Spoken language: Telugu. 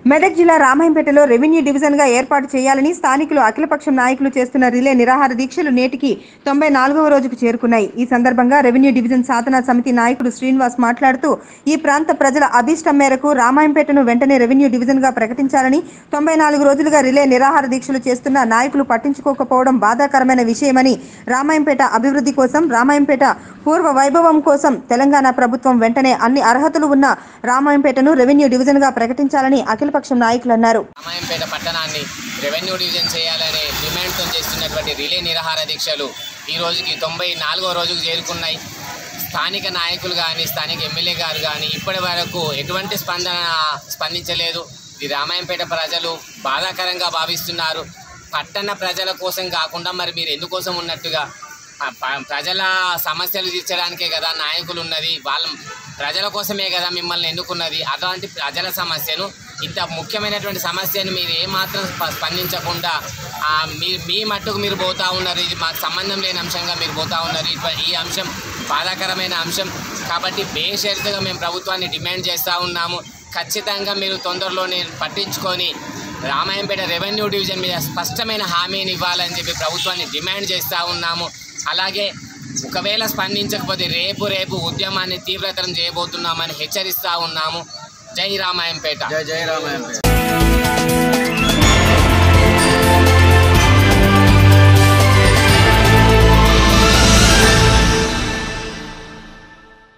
మెదక్ జిల్లా రామాయంపేటలో రెవెన్యూ డివిజన్ గా ఏర్పాటు చేయాలని స్థానికులు అఖిలపక్షం నాయకులు చేస్తున్న రిలే నిరాహార దీక్షలు నేటికి తొంభై నాలుగవ రోజుకు చేరుకున్నాయి ఈ సందర్భంగా రెవెన్యూ డివిజన్ సాధనా సమితి నాయకుడు శ్రీనివాస్ మాట్లాడుతూ ఈ ప్రాంత ప్రజల అభీష్టం మేరకు రామాయంపేటను వెంటనే రెవెన్యూ డివిజన్ గా ప్రకటించాలని తొంభై నాలుగు రోజులుగా రిలే నిరాహార దీక్షలు చేస్తున్న నాయకులు పట్టించుకోకపోవడం బాధాకరమైన విషయమని రామాయంపేట అభివృద్ధి కోసం రామాయంపేట పూర్వ వైభవం కోసం తెలంగాణ ప్రభుత్వం వెంటనే అన్ని అర్హతలు ఉన్న రామాయంపేటను రెవెన్యూ డివిజన్ గా ప్రకటించాలని అఖిలపక్షం నాయకులు అన్నారు రామాయంపేట పట్టణాన్ని రెవెన్యూ డివిజన్ చేయాలనే డిమాండ్తో చేస్తున్నటువంటి రిలే నిరాహార దీక్షలు ఈ రోజుకి తొంభై నాలుగో రోజుకు చేరుకున్నాయి స్థానిక నాయకులు కానీ స్థానిక ఎమ్మెల్యే గారు కానీ ఇప్పటి వరకు ఎటువంటి స్పందన స్పందించలేదు ఇది రామాయంపేట ప్రజలు బాధాకరంగా భావిస్తున్నారు పట్టణ ప్రజల కోసం కాకుండా మరి మీరు ఎందుకోసం ఉన్నట్టుగా ఆ ప- ప్రజల సమస్యలు తీర్చడానికే కదా నాయకులు ఉన్నది వాళ్ళ ప్రజల కోసమే కదా మిమ్మల్ని ఎన్నుకున్నది అలాంటి ప్రజల సమస్యను ఇంత ముఖ్యమైనటువంటి సమస్యను మీరు ఏమాత్రం స్ప- స్పందించకుండా ఆ, మీ మీ మట్టుకు మీరు పోతా ఉన్నారు ఇది మాకు సంబంధం లేని అంశంగా మీరు పోతా ఉన్నారు ఇటు- ఈ అంశం బాధాకరమైన అంశం కాబట్టి బేషరతుగా మేము ప్రభుత్వాన్ని డిమాండ్ చేస్తూ ఉన్నాము ఖచ్చితంగా మీరు తొందరలోనే పట్టించుకొని రామాయంపేట రెవెన్యూ డివిజన్ మీద స్పష్టమైన హామీని ఇవ్వాలని చెప్పి ప్రభుత్వాన్ని డిమాండ్ చేస్తూ ఉన్నాము అలాగే ఒకవేళ స్పందించకపోతే రేపు రేపు ఉద్యమాన్ని తీవ్రతరం చేయబోతున్నామని హెచ్చరిస్తూ ఉన్నాము జై రామాయంపేట జై జై రామాయణ